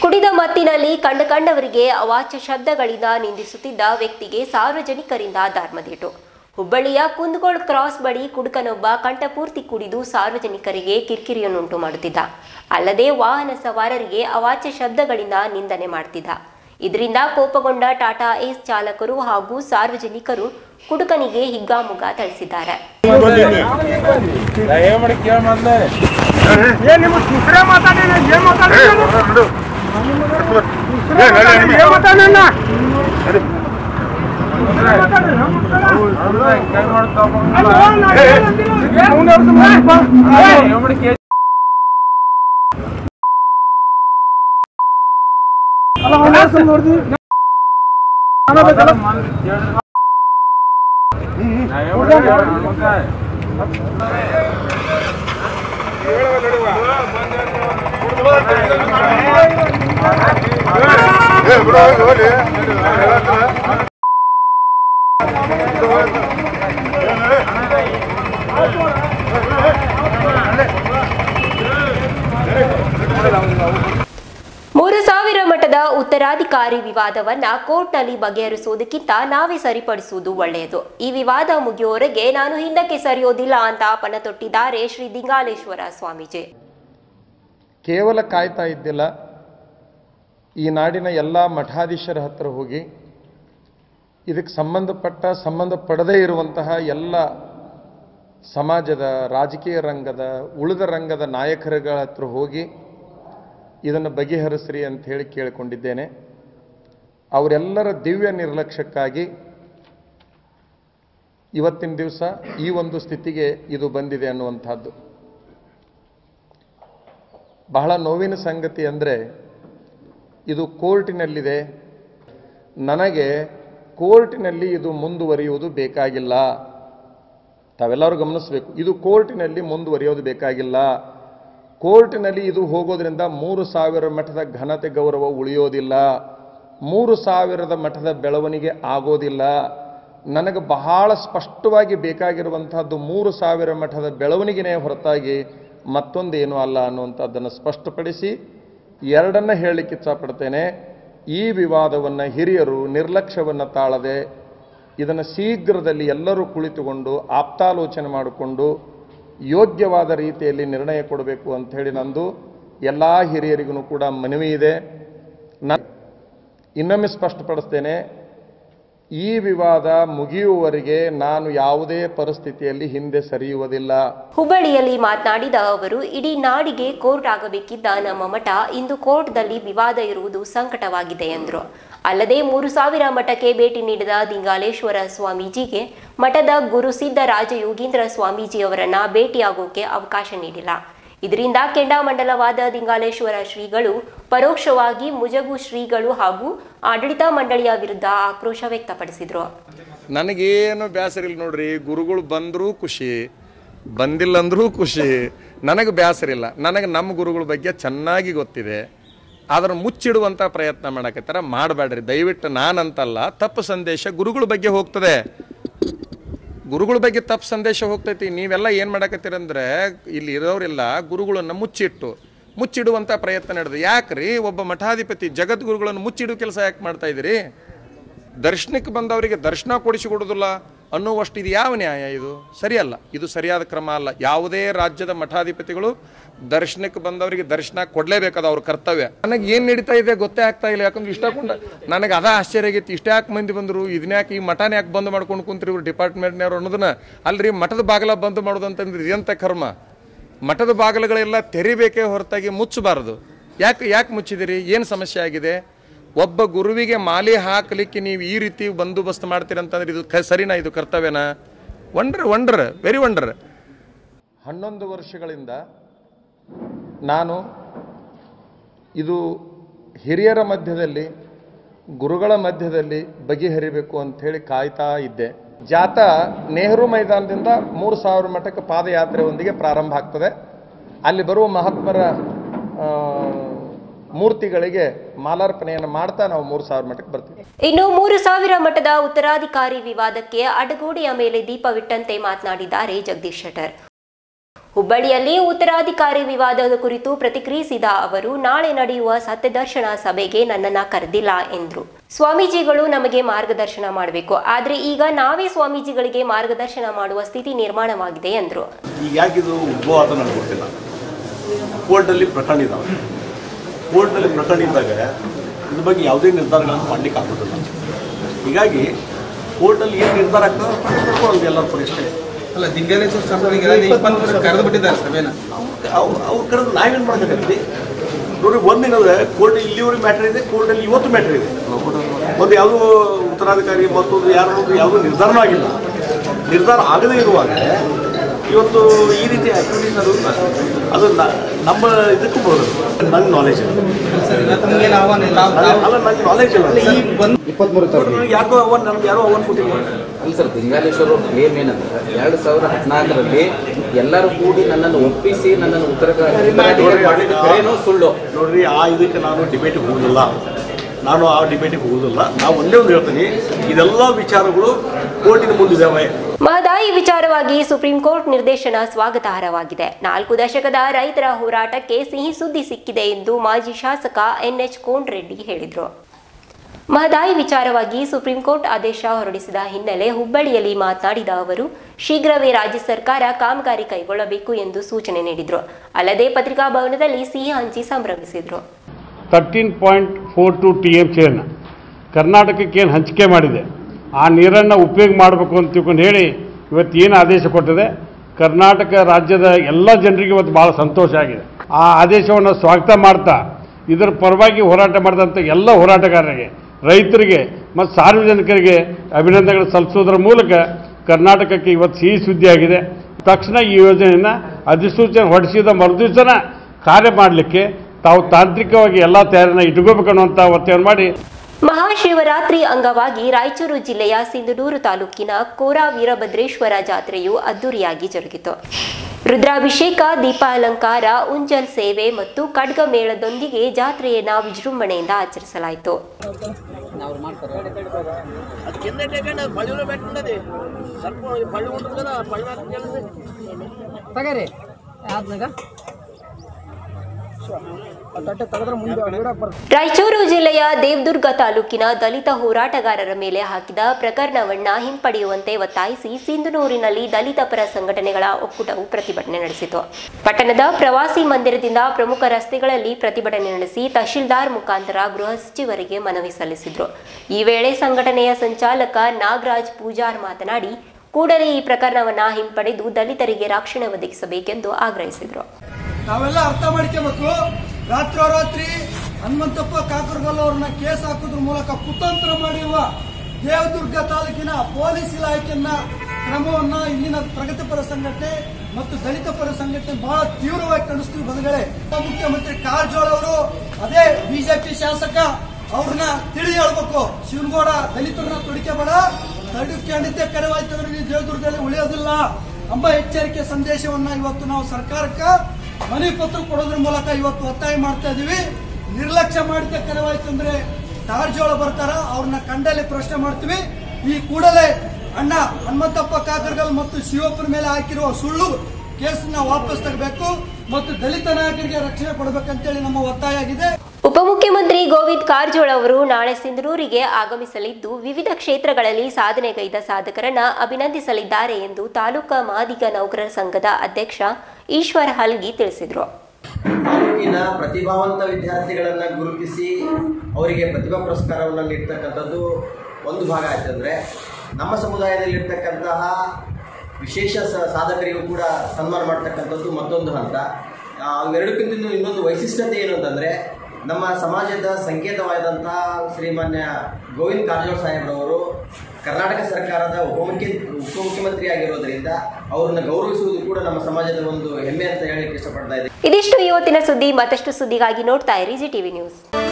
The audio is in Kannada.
ಕುಡಿದ ಮತ್ತಿನಲ್ಲಿ ಕಂಡು ಕಂಡವರಿಗೆ ಅವಾಚ್ಯ ಶಬ್ದಗಳಿಂದ ನಿಂದಿಸುತ್ತಿದ್ದ ವ್ಯಕ್ತಿಗೆ ಸಾರ್ವಜನಿಕರಿಂದ ಧರ್ಮದೇಟು ಹುಬ್ಬಳ್ಳಿಯ ಕುಂದಗೋಳ್ ಕ್ರಾಸ್ ಬಳಿ ಕುಡುಕನೊಬ್ಬ ಕಂಠಪೂರ್ತಿ ಕುಡಿದು ಸಾರ್ವಜನಿಕರಿಗೆ ಕಿರಿಕಿರಿಯನ್ನುಂಟು ಮಾಡುತ್ತಿದ್ದ ಅಲ್ಲದೆ ವಾಹನ ಸವಾರರಿಗೆ ಅವಾಚ್ಯ ಶಬ್ದಗಳಿಂದ ನಿಂದನೆ ಮಾಡ್ತಿದ್ದ ಇದರಿಂದ ಕೋಪಗೊಂಡ ಟಾಟಾ ಏಸ್ ಚಾಲಕರು ಹಾಗೂ ಸಾರ್ವಜನಿಕರು ಕುಡುಕನಿಗೆ ಹಿಗ್ಗಾಮುಗ್ಗಾ ಥಳಿಸಿದ್ದಾರೆ ಮಾಡಿ ಕೇಳ ಮೊದ್ಲೇ ಏ ನಿಮ್ಮ ಸುಸ್ರೆ ಮಾತಾಡಿನ ಏನ್ ಮಾತಾಡಿನ ಏನ್ ಮಾತಾಡಿನ ಅಲ್ಲ ಅವ್ನ ನೋಡ್ದಿ ಮೂರು ಸಾವಿರ ಮಠದ ಉತ್ತರಾಧಿಕಾರಿ ವಿವಾದವನ್ನ ಕೋರ್ಟ್ನಲ್ಲಿ ಬಗೆಹರಿಸುವುದಕ್ಕಿಂತ ನಾವೇ ಸರಿಪಡಿಸುವುದು ಒಳ್ಳೆಯದು ಈ ವಿವಾದ ಮುಗಿಯುವವರೆಗೆ ನಾನು ಹಿಂದಕ್ಕೆ ಸರಿಯೋದಿಲ್ಲ ಅಂತ ಪಣ ತೊಟ್ಟಿದ್ದಾರೆ ಶ್ರೀ ದಿಂಗಾಲೇಶ್ವರ ಸ್ವಾಮೀಜಿ ಕೇವಲ ಕಾಯ್ತಾ ಇದ್ದಿಲ್ಲ ಈ ನಾಡಿನ ಎಲ್ಲ ಮಠಾಧೀಶರ ಹತ್ರ ಹೋಗಿ ಇದಕ್ಕೆ ಸಂಬಂಧಪಟ್ಟ ಸಂಬಂಧ ಪಡದೇ ಇರುವಂತಹ ಎಲ್ಲ ಸಮಾಜದ ರಾಜಕೀಯ ರಂಗದ ಉಳಿದ ರಂಗದ ನಾಯಕರುಗಳ ಹತ್ರ ಹೋಗಿ ಇದನ್ನು ಬಗೆಹರಿಸ್ರಿ ಅಂತ ಹೇಳಿ ಕೇಳಿಕೊಂಡಿದ್ದೇನೆ ಅವರೆಲ್ಲರ ದಿವ್ಯ ನಿರ್ಲಕ್ಷ್ಯಕ್ಕಾಗಿ ಇವತ್ತಿನ ದಿವಸ ಈ ಒಂದು ಸ್ಥಿತಿಗೆ ಇದು ಬಂದಿದೆ ಅನ್ನುವಂಥದ್ದು ಬಹಳ ನೋವಿನ ಸಂಗತಿ ಅಂದರೆ ಇದು ಕೋರ್ಟಿನಲ್ಲಿದೆ ನನಗೆ ಕೋರ್ಟಿನಲ್ಲಿ ಇದು ಮುಂದುವರಿಯುವುದು ಬೇಕಾಗಿಲ್ಲ ತಾವೆಲ್ಲರೂ ಗಮನಿಸಬೇಕು ಇದು ಕೋರ್ಟಿನಲ್ಲಿ ಮುಂದುವರಿಯೋದು ಬೇಕಾಗಿಲ್ಲ ಕೋರ್ಟಿನಲ್ಲಿ ಇದು ಹೋಗೋದ್ರಿಂದ ಮೂರು ಸಾವಿರ ಮಠದ ಘನತೆ ಗೌರವ ಉಳಿಯೋದಿಲ್ಲ ಮೂರು ಸಾವಿರದ ಮಠದ ಬೆಳವಣಿಗೆ ಆಗೋದಿಲ್ಲ ನನಗೆ ಬಹಳ ಸ್ಪಷ್ಟವಾಗಿ ಬೇಕಾಗಿರುವಂತಹದ್ದು ಮೂರು ಸಾವಿರ ಮಠದ ಬೆಳವಣಿಗೆನೇ ಹೊರತಾಗಿ ಮತ್ತೊಂದೇನೂ ಅಲ್ಲ ಅನ್ನುವಂಥದ್ದನ್ನು ಸ್ಪಷ್ಟಪಡಿಸಿ ಎರಡನ್ನ ಹೇಳಲಿಕ್ಕೆ ಇಚ್ಛಪಡ್ತೇನೆ ಈ ವಿವಾದವನ್ನು ಹಿರಿಯರು ನಿರ್ಲಕ್ಷ್ಯವನ್ನು ತಾಳದೆ ಇದನ್ನು ಶೀಘ್ರದಲ್ಲಿ ಎಲ್ಲರೂ ಕುಳಿತುಕೊಂಡು ಆಪ್ತಾಲೋಚನೆ ಮಾಡಿಕೊಂಡು ಯೋಗ್ಯವಾದ ರೀತಿಯಲ್ಲಿ ನಿರ್ಣಯ ಕೊಡಬೇಕು ಅಂತ ಹೇಳಿ ನಂದು ಎಲ್ಲ ಹಿರಿಯರಿಗೂ ಕೂಡ ಮನವಿ ಇದೆ ನಾನು ಇನ್ನೊಮ್ಮೆ ಸ್ಪಷ್ಟಪಡಿಸ್ತೇನೆ ಈ ವಿವಾದ ಮುಗಿಯುವವರೆಗೆ ನಾನು ಯಾವುದೇ ಪರಿಸ್ಥಿತಿಯಲ್ಲಿ ಹಿಂದೆ ಸರಿಯುವುದಿಲ್ಲ ಹುಬ್ಬಳ್ಳಿಯಲ್ಲಿ ಮಾತನಾಡಿದ ಅವರು ಇಡೀ ನಾಡಿಗೆ ಕೋರ್ಟ್ ಆಗಬೇಕಿದ್ದ ನಮ್ಮ ಮಠ ಇಂದು ಕೋರ್ಟ್ದಲ್ಲಿ ವಿವಾದ ಇರುವುದು ಸಂಕಟವಾಗಿದೆ ಎಂದರು ಅಲ್ಲದೆ ಮೂರು ಸಾವಿರ ಮಠಕ್ಕೆ ಭೇಟಿ ನೀಡಿದ ದಿಂಗಾಲೇಶ್ವರ ಸ್ವಾಮೀಜಿಗೆ ಮಠದ ಗುರು ಸಿದ್ಧ ರಾಜಯೋಗೀಂದ್ರ ಸ್ವಾಮೀಜಿಯವರನ್ನ ಭೇಟಿಯಾಗೋಕೆ ಅವಕಾಶ ನೀಡಿಲ್ಲ ಇದರಿಂದ ಕೆಂಡಾಮಂಡಲವಾದ ದಿಂಗಾಲೇಶ್ವರ ಶ್ರೀಗಳು ಪರೋಕ್ಷವಾಗಿ ಮುಜಗು ಶ್ರೀಗಳು ಹಾಗೂ ಆಡಳಿತ ಮಂಡಳಿಯ ವಿರುದ್ಧ ಆಕ್ರೋಶ ವ್ಯಕ್ತಪಡಿಸಿದರು ನನಗೇನು ಬೇಸರ ಇಲ್ಲ ನೋಡ್ರಿ ಗುರುಗಳು ಬಂದರೂ ಖುಷಿ ಬಂದಿಲ್ಲ ಅಂದ್ರೂ ಖುಷಿ ನನಗೆ ಬೇಸರ ಇಲ್ಲ ನನಗೆ ನಮ್ಮ ಗುರುಗಳ ಬಗ್ಗೆ ಚೆನ್ನಾಗಿ ಗೊತ್ತಿದೆ ಅದನ್ನು ಮುಚ್ಚಿಡುವಂಥ ಪ್ರಯತ್ನ ಮಾಡಕತ್ತಾರ ಮಾಡಬೇಡ್ರಿ ದಯವಿಟ್ಟು ನಾನಂತಲ್ಲ ತಪ್ಪು ಸಂದೇಶ ಗುರುಗಳ ಬಗ್ಗೆ ಹೋಗ್ತದೆ ಗುರುಗಳ ಬಗ್ಗೆ ತಪ್ಪು ಸಂದೇಶ ಹೋಗ್ತೈತಿ ನೀವೆಲ್ಲ ಏನು ಮಾಡಕತ್ತೀರಂದ್ರೆ ಇಲ್ಲಿ ಇರೋರೆಲ್ಲ ಗುರುಗಳನ್ನು ಮುಚ್ಚಿಟ್ಟು ಮುಚ್ಚಿಡುವಂಥ ಪ್ರಯತ್ನ ನಡೆದು ಯಾಕ್ರಿ ಒಬ್ಬ ಮಠಾಧಿಪತಿ ಜಗದ್ಗುರುಗಳನ್ನು ಮುಚ್ಚಿಡುವ ಕೆಲಸ ಯಾಕೆ ಮಾಡ್ತಾ ಇದ್ದೀರಿ ದರ್ಶನಕ್ಕೆ ಬಂದವರಿಗೆ ದರ್ಶನ ಕೊಡಿಸಿಕೊಡೋದಿಲ್ಲ ಅನ್ನುವಷ್ಟು ಇದು ಯಾವ ನ್ಯಾಯ ಇದು ಸರಿಯಲ್ಲ ಇದು ಸರಿಯಾದ ಕ್ರಮ ಅಲ್ಲ ಯಾವುದೇ ರಾಜ್ಯದ ಮಠಾಧಿಪತಿಗಳು ದರ್ಶನಕ್ಕೆ ಬಂದವರಿಗೆ ದರ್ಶನ ಕೊಡಲೇಬೇಕಾದ ಅವ್ರ ಕರ್ತವ್ಯ ನನಗೆ ಏನು ನಡೀತಾ ಇದೆ ಗೊತ್ತೇ ಆಗ್ತಾ ಇಲ್ಲ ಯಾಕಂದ್ರೆ ಇಷ್ಟಕೊಂಡ ನನಗೆ ಅದ ಆಶ್ಚರ್ಯ ಆಗೈತಿ ಇಷ್ಟ ಯಾಕೆ ಮಂದಿ ಬಂದರು ಇದನ್ಯಾಕೆ ಈ ಮಠನ ಯಾಕೆ ಬಂದ್ ಮಾಡ್ಕೊಂಡು ಕುಂತ್ರಿ ಇವ್ರು ಡಿಪಾರ್ಟ್ಮೆಂಟ್ನವ್ರು ಅನ್ನೋದನ್ನ ಅಲ್ರಿ ಮಠದ ಬಾಗಲ ಬಂದ್ ಮಾಡೋದು ಅಂತಂದ್ರೆ ಇದೆಂತ ಕರ್ಮ ಮಠದ ಬಾಗಿಲುಗಳೆಲ್ಲ ತೆರಿಬೇಕೇ ಹೊರತಾಗಿ ಮುಚ್ಚಬಾರದು ಯಾಕೆ ಯಾಕೆ ಮುಚ್ಚಿದಿರಿ ಏನು ಸಮಸ್ಯೆ ಆಗಿದೆ ಒಬ್ಬ ಗುರುವಿಗೆ ಮಾಲೆ ಹಾಕಲಿಕ್ಕೆ ನೀವು ಈ ರೀತಿ ಬಂದೋಬಸ್ತ್ ಮಾಡ್ತೀರಂತಂದ್ರೆ ಇದು ಕ ಸರಿನಾ ಇದು ಕರ್ತವ್ಯನಾ ವಂಡರ್ ವಂಡರ್ ವೆರಿ ವಂಡರ್ ಹನ್ನೊಂದು ವರ್ಷಗಳಿಂದ ನಾನು ಇದು ಹಿರಿಯರ ಮಧ್ಯದಲ್ಲಿ ಗುರುಗಳ ಮಧ್ಯದಲ್ಲಿ ಬಗೆಹರಿಬೇಕು ಅಂಥೇಳಿ ಕಾಯ್ತಾ ಇದ್ದೆ ಜಾಥಾ ನೆಹರು ಮೈದಾನದಿಂದ ಮೂರು ಸಾವಿರ ಮಠಕ್ಕೆ ಪಾದಯಾತ್ರೆಯೊಂದಿಗೆ ಪ್ರಾರಂಭ ಆಗ್ತದೆ ಅಲ್ಲಿ ಬರುವ ಮಹಾತ್ಮರ ಆ, ಮೂರ್ತಿಗಳಿಗೆ ಮಾಲಾರ್ಪಣೆಯನ್ನು ಮಾಡ್ತಾ ನಾವು ಮೂರು ಸಾವಿರ ಮಠಕ್ಕೆ ಬರ್ತೀವಿ ಇನ್ನು ಮೂರು ಸಾವಿರ ಮಠದ ಉತ್ತರಾಧಿಕಾರಿ ವಿವಾದಕ್ಕೆ ಅಡಗೋಡೆಯ ಮೇಲೆ ದೀಪವಿಟ್ಟಂತೆ ಮಾತನಾಡಿದ್ದಾರೆ ಜಗದೀಶ್ ಶೆಟ್ಟರ್ ಹುಬ್ಬಳ್ಳಿಯಲ್ಲಿ ಉತ್ತರಾಧಿಕಾರಿ ವಿವಾದದ ಕುರಿತು ಪ್ರತಿಕ್ರಿಯಿಸಿದ ಅವರು ನಾಳೆ ನಡೆಯುವ ಸತ್ಯದರ್ಶನ ಸಭೆಗೆ ನನ್ನನ್ನ ಕರೆದಿಲ್ಲ ಎಂದ್ರು ಸ್ವಾಮೀಜಿಗಳು ನಮಗೆ ಮಾರ್ಗದರ್ಶನ ಮಾಡಬೇಕು ಆದ್ರೆ ಈಗ ನಾವೇ ಸ್ವಾಮೀಜಿಗಳಿಗೆ ಮಾರ್ಗದರ್ಶನ ಮಾಡುವ ಸ್ಥಿತಿ ನಿರ್ಮಾಣವಾಗಿದೆ ಎಂದ್ರು ಈಗ ಯಾಕಿದು ಉದ್ಭವ ಅಂತ ನನಗೆ ಗೊತ್ತಿಲ್ಲ ಕೋರ್ಟಲ್ಲಿ ಪ್ರಕರಣ ಇದ್ದಾವೆ ಕೋರ್ಟಲ್ಲಿ ಪ್ರಕರಣ ಇದ್ದಾಗ ಇದ್ರ ಬಗ್ಗೆ ಯಾವುದೇ ನಿರ್ಧಾರಗಳನ್ನು ಮಾಡಲಿಕ್ಕೆ ಆಗೋದಿಲ್ಲ ಹೀಗಾಗಿ ಕೋರ್ಟಲ್ಲಿ ಏನು ನಿರ್ಧಾರ ಆಗ್ತದೆ ತಗೊಳ್ಳೋದು ಎಲ್ಲರ ಪರಿಸ್ಥಿತಿ ಅಲ್ಲ ದಿಂಗಲೇಶ್ವರ ಸ್ವಾಮಿಗಳಿಗೆ ಇಪ್ಪತ್ತು ಕರೆದು ಬಿಟ್ಟಿದ್ದಾರೆ ಸಭೆನ ಅವ್ರು ಅವ್ರು ಕರೆದು ನಾವೇನು ಮಾಡಬೇಕಂತೀವಿ ನೋಡಿ ಒಂದೇನಂದ್ರೆ ಕೋರ್ಟ್ ಇಲ್ಲಿವರೆಗೆ ಮ್ಯಾಟ್ರ್ ಇದೆ ಕೋರ್ಟಲ್ಲಿ ಇವತ್ತು ಮ್ಯಾಟ್ರ್ ಇದೆ ಒಂದು ಯಾವುದೋ ಉತ್ತರಾಧಿಕಾರಿ ಮತ್ತೊಂದು ಯಾರು ಯಾವುದೋ ನಿರ್ಧಾರನೂ ಆಗಿಲ್ಲ ನಿರ್ಧಾರ ಆಗದೇ ಇರುವಾಗ ಇವತ್ತು ಈ ರೀತಿ ಆಕ್ಟಿವಿಟೀಸ್ ಅದು ಅದು ನ- ನಮ್ಮ ಇದಕ್ಕೂ ಬರೋದು ನಂಗೆ ನಾಲೆಜ್ ಇಲ್ಲ ಸರ್ ಇವತ್ತು ನಮಗೇನು ಆಹ್ವಾನ ಇಲ್ಲ ಅಲ್ಲ ಅಲ್ಲ, ನಂಗೆ ನಾಲೆಜ್ ಇಲ್ಲ ಈಗ ಬಂದು ಇಪ್ಪತ್ಮೂರು ತಾರೀಕು ನನಗೆ ಯಾಕೋ ಅವನ್ ನಮ್ಗೆ ಯಾರೋ ಅವನ್ ಕೊಟ್ಟಿಲ್ಲ ಅಲ್ಲ ಸರ್ ದಿಂಗಾಲೇಶ್ವರ ಅವ್ರ ಕ್ಲೇಮ್ ಏನಂದ್ರೆ ಎರಡು ಸಾವಿರದ ಹದಿನಾಲ್ಕರಲ್ಲಿ ಎಲ್ಲರೂ ಕೂಡಿ ನನ್ನನ್ನು ಒಪ್ಪಿಸಿ ನನ್ನನ್ನು ಉತ್ತರ ಉತ್ತರಾಧಿಕಾರಿ ಮಾಡಿದ್ದು ಖರೇನೋ ಸುಳ್ಳು ನೋಡ್ರಿ ಆ ಇದಕ್ಕೆ ನಾನು ಡಿಬೇಟಿಗೆ ಹೋಗುದಿಲ್ಲ ನಾನು ಆ ಡಿಬೇಟಿಗೆ ಹೋಗುದಿಲ್ಲ ನಾವು ಒಂದೇ ಒಂದು ಹೇಳ್ತೀನಿ ಇದೆಲ್ಲ ವಿಚಾರಗಳು ಕೋರ್ಟಿನ ಮುಂದಿದ್ದಾವೆ ಮಹದಾಯಿ ವಿಚಾರವಾಗಿ ಸುಪ್ರೀಂ ಕೋರ್ಟ್ ನಿರ್ದೇಶನ ಸ್ವಾಗತಾರ್ಹವಾಗಿದೆ ನಾಲ್ಕು ದಶಕದ ರೈತರ ಹೋರಾಟಕ್ಕೆ ಸಿಹಿ ಸುದ್ದಿ ಸಿಕ್ಕಿದೆ ಎಂದು ಮಾಜಿ ಶಾಸಕ ಎನ್ಎಚ್ ಕೋನ್ರೆಡ್ಡಿ ಹೇಳಿದರು ಮಹದಾಯಿ ವಿಚಾರವಾಗಿ ಸುಪ್ರೀಂ ಕೋರ್ಟ್ ಆದೇಶ ಹೊರಡಿಸಿದ ಹಿನ್ನೆಲೆ ಹುಬ್ಬಳ್ಳಿಯಲ್ಲಿ ಮಾತನಾಡಿದ ಅವರು ಶೀಘ್ರವೇ ರಾಜ್ಯ ಸರ್ಕಾರ ಕಾಮಗಾರಿ ಕೈಗೊಳ್ಳಬೇಕು ಎಂದು ಸೂಚನೆ ನೀಡಿದರು ಅಲ್ಲದೆ ಪತ್ರಿಕಾ ಭವನದಲ್ಲಿ ಸಿಹಿ ಹಂಚಿ ಸಂಭ್ರಮಿಸಿದರು thirteen point four two T M ಸಿಯನ್ನು ಕರ್ನಾಟಕಕ್ಕೆ ಏನು ಹಂಚಿಕೆ ಮಾಡಿದೆ ಆ ನೀರನ್ನು ಉಪಯೋಗ ಮಾಡಬೇಕು ಅಂತ ತಿಳ್ಕೊಂಡು ಹೇಳಿ ಇವತ್ತು ಏನು ಆದೇಶ ಕೊಟ್ಟಿದೆ ಕರ್ನಾಟಕ ರಾಜ್ಯದ ಎಲ್ಲ ಜನರಿಗೆ ಇವತ್ತು ಭಾಳ ಸಂತೋಷ ಆಗಿದೆ ಆ ಆದೇಶವನ್ನು ಸ್ವಾಗತ ಮಾಡ್ತಾ ಇದರ ಪರವಾಗಿ ಹೋರಾಟ ಮಾಡಿದಂಥ ಎಲ್ಲ ಹೋರಾಟಗಾರರಿಗೆ ರೈತರಿಗೆ ಮತ್ತು ಸಾರ್ವಜನಿಕರಿಗೆ ಅಭಿನಂದನೆಗಳು ಸಲ್ಲಿಸೋದ್ರ ಮೂಲಕ ಕರ್ನಾಟಕಕ್ಕೆ ಇವತ್ತು ಸಿಹಿ ಸುದ್ದಿಯಾಗಿದೆ ತಕ್ಷಣ ಈ ಯೋಜನೆಯನ್ನು ಅಧಿಸೂಚನೆ ಹೊರಡಿಸಿದ ಮರುದಿವಸನ ಕಾರ್ಯ ಮಾಡಲಿಕ್ಕೆ ತಾವು ತಾಂತ್ರಿಕವಾಗಿ ಎಲ್ಲ ತಯಾರಿನ ಇಟ್ಕೋಬೇಕು ಅನ್ನುವಂಥ ಒತ್ತಾಯವನ್ನು ಮಾಡಿ ಮಹಾಶಿವರಾತ್ರಿ ಅಂಗವಾಗಿ ರಾಯಚೂರು ಜಿಲ್ಲೆಯ ಸಿಂಧನೂರು ತಾಲೂಕಿನ ಕೋರಾ ವೀರಭದ್ರೇಶ್ವರ ಜಾತ್ರೆಯು ಅದ್ದೂರಿಯಾಗಿ ಜರುಗಿತು ರುದ್ರಾಭಿಷೇಕ ದೀಪಾಲಂಕಾರ ಉಂಜಲ್ ಸೇವೆ ಮತ್ತು ಖಡ್ಗ ಮೇಳದೊಂದಿಗೆ ಜಾತ್ರೆಯನ್ನ ವಿಜೃಂಭಣೆಯಿಂದ ಆಚರಿಸಲಾಯಿತು ತಗರಿ ಯಾವ್ದಾಗ ತಟ್ಟೆ ತೆಗೆದ್ರೆ ಮುಂದೆ ಹೊರಗಡೆ ಬರ್ತದೆ ರಾಯಚೂರು ಜಿಲ್ಲೆಯ ದೇವದುರ್ಗ ತಾಲೂಕಿನ ದಲಿತ ಹೋರಾಟಗಾರರ ಮೇಲೆ ಹಾಕಿದ ಪ್ರಕರಣವನ್ನ ಹಿಂಪಡೆಯುವಂತೆ ಒತ್ತಾಯಿಸಿ ಸಿಂಧನೂರಿನಲ್ಲಿ ದಲಿತ ಪರ ಸಂಘಟನೆಗಳ ಒಕ್ಕೂಟವು ಪ್ರತಿಭಟನೆ ನಡೆಸಿತು ಪಟ್ಟಣದ ಪ್ರವಾಸಿ ಮಂದಿರದಿಂದ ಪ್ರಮುಖ ರಸ್ತೆಗಳಲ್ಲಿ ಪ್ರತಿಭಟನೆ ನಡೆಸಿ ತಹಶೀಲ್ದಾರ್ ಮುಖಾಂತರ ಗೃಹ ಸಚಿವರಿಗೆ ಮನವಿ ಸಲ್ಲಿಸಿದ್ರು ಈ ವೇಳೆ ಸಂಘಟನೆಯ ಸಂಚಾಲಕ ನಾಗರಾಜ್ ಪೂಜಾರ್ ಮಾತನಾಡಿ ಕೂಡಲೇ ಈ ಪ್ರಕರಣವನ್ನ ಹಿಂಪಡೆದು ದಲಿತರಿಗೆ ರಕ್ಷಣೆ ಒದಗಿಸಬೇಕೆಂದು ಆಗ್ರಹಿಸಿದರು ನಾವೆಲ್ಲ ಅರ್ಥ ಮಾಡ್ಕೋಬೇಕು ರಾತ್ರೋರಾತ್ರಿ ಹನುಮಂತಪ್ಪ ಕಾಕರಗಲ್ ಅವ್ರನ್ನ ಕೇಸ್ ಹಾಕೋದ್ರ ಮೂಲಕ ಕುತಂತ್ರ ಮಾಡಿರುವ ದೇವದುರ್ಗ ತಾಲೂಕಿನ ಪೊಲೀಸ್ ಇಲಾಖೆಯನ್ನ ಕ್ರಮವನ್ನ ಇಲ್ಲಿನ ಪ್ರಗತಿಪರ ಸಂಘಟನೆ ಮತ್ತು ದಲಿತ ಪರ ಸಂಘಟನೆ ಬಹಳ ತೀವ್ರವಾಗಿ ಖಂಡಿಸ್ತೀವಿ ಬಂಧುಗಳೇ ಉಪಮುಖ್ಯಮಂತ್ರಿ ಕಾರಜೋಳ ಅವರು ಅದೇ ಬಿಜೆಪಿ ಶಾಸಕ ಅವ್ರನ್ನ ತಿಳಿ ಹೇಳ್ಬೇಕು ಶಿವನಗೌಡ ದಲಿತರನ್ನ ತುಡಿಕೆ ಬೇಡ ತಡಿಕೊಂಡಿದ್ದೆ ಕರೆವಾಯ್ತಂದ್ರೆ ನೀವು ದೇವದುರ್ಗದಲ್ಲಿ ಉಳಿಯೋದಿಲ್ಲ ಎಂಬ ಎಚ್ಚರಿಕೆ ಸಂದೇಶವನ್ನ ಇವತ್ತು ನಾವು ಸರ್ಕಾರಕ್ಕೆ ಮನವಿ ಪತ್ರ ಕೊಡೋದ್ರ ಮೂಲಕ ಇವತ್ತು ಒತ್ತಾಯ ಮಾಡ್ತಾ ಇದೀವಿ ನಿರ್ಲಕ್ಷ್ಯ ಮಾಡಿದ್ದೆ ಕರೆವಾಯ್ತಂದ್ರೆ ಟಾರ್ಜೋಳ ಬರ್ತಾರ ಅವ್ರನ್ನ ಕಂಡಲ್ಲಿ ಪ್ರಶ್ನೆ ಮಾಡ್ತೀವಿ ಈ ಕೂಡಲೇ ಅಣ್ಣ ಹನುಮಂತಪ್ಪ ಕಾಕರ್ಗಲ್ ಮತ್ತು ಶಿವಪ್ಪನ ಮೇಲೆ ಹಾಕಿರುವ ಸುಳ್ಳು ಕೇಸನ್ನ ವಾಪಸ್ ತಗಬೇಕು ಮತ್ತು ದಲಿತ ನಾಯಕರಿಗೆ ರಕ್ಷಣೆ ಕೊಡಬೇಕಂತೇಳಿ ನಮ್ಮ ಒತ್ತಾಯ ಆಗಿದೆ ಉಪಮುಖ್ಯಮಂತ್ರಿ ಗೋವಿಂದ್ ಕಾರಜೋಳ ಅವರು ನಾಳೆ ಸಿಂಧನೂರಿಗೆ ಆಗಮಿಸಲಿದ್ದು ವಿವಿಧ ಕ್ಷೇತ್ರಗಳಲ್ಲಿ ಸಾಧನೆಗೈದ ಸಾಧಕರನ್ನ ಅಭಿನಂದಿಸಲಿದ್ದಾರೆ ಎಂದು ತಾಲೂಕಾ ಮಾದಿಗ ನೌಕರರ ಸಂಘದ ಅಧ್ಯಕ್ಷ ಈಶ್ವರ ಹಲ್ಗಿ ತಿಳಿಸಿದರು ತಾಲೂಕಿನ ಪ್ರತಿಭಾವಂತ ವಿದ್ಯಾರ್ಥಿಗಳನ್ನು ಗುರುತಿಸಿ ಅವರಿಗೆ ಪ್ರತಿಭಾ ಪುರಸ್ಕಾರವನ್ನು ನೀಡ್ತಕ್ಕಂಥದ್ದು ಒಂದು ಭಾಗ ಆಯ್ತಂದ್ರೆ ನಮ್ಮ ಸಮುದಾಯದಲ್ಲಿರ್ತಕ್ಕಂತಹ ವಿಶೇಷ ಸ- ಸಾಧಕರಿಗೂ ಕೂಡ ಸನ್ಮಾನ ಮಾಡ್ತಕ್ಕಂಥದ್ದು ಮತ್ತೊಂದು ಹಂತ ಆ, ಅವೆರಡಕ್ಕಿಂತ ಇನ್ನೊಂದು ವೈಶಿಷ್ಟ್ಯತೆ ಏನು ಅಂತಂದರೆ ನಮ್ಮ ಸಮಾಜದ ಸಂಕೇತವಾದಂತಹ ಶ್ರೀಮಾನ್ಯ ಗೋವಿಂದ್ ಕಾರಜೋಳ ಸಾಹೇಬ್ರವರು ಕರ್ನಾಟಕ ಸರ್ಕಾರದ ಉಪಮುಖ್ಯ ಉಪಮುಖ್ಯಮಂತ್ರಿ ಆಗಿರೋದ್ರಿಂದ ಅವರನ್ನು ಗೌರವಿಸುವುದು ಕೂಡ ನಮ್ಮ ಸಮಾಜದ ಒಂದು ಹೆಮ್ಮೆ ಅಂತ ಹೇಳಲಿಕ್ಕೆ ಇಷ್ಟಪಡ್ತಾ ಇದ್ದೀನಿ ಇದಿಷ್ಟು ಇವತ್ತಿನ ಸುದ್ದಿ ಮತ್ತಷ್ಟು ಸುದ್ದಿಗಾಗಿ ನೋಡ್ತಾ ಇರಿ ಜಿ ಟಿವಿ ನ್ಯೂಸ್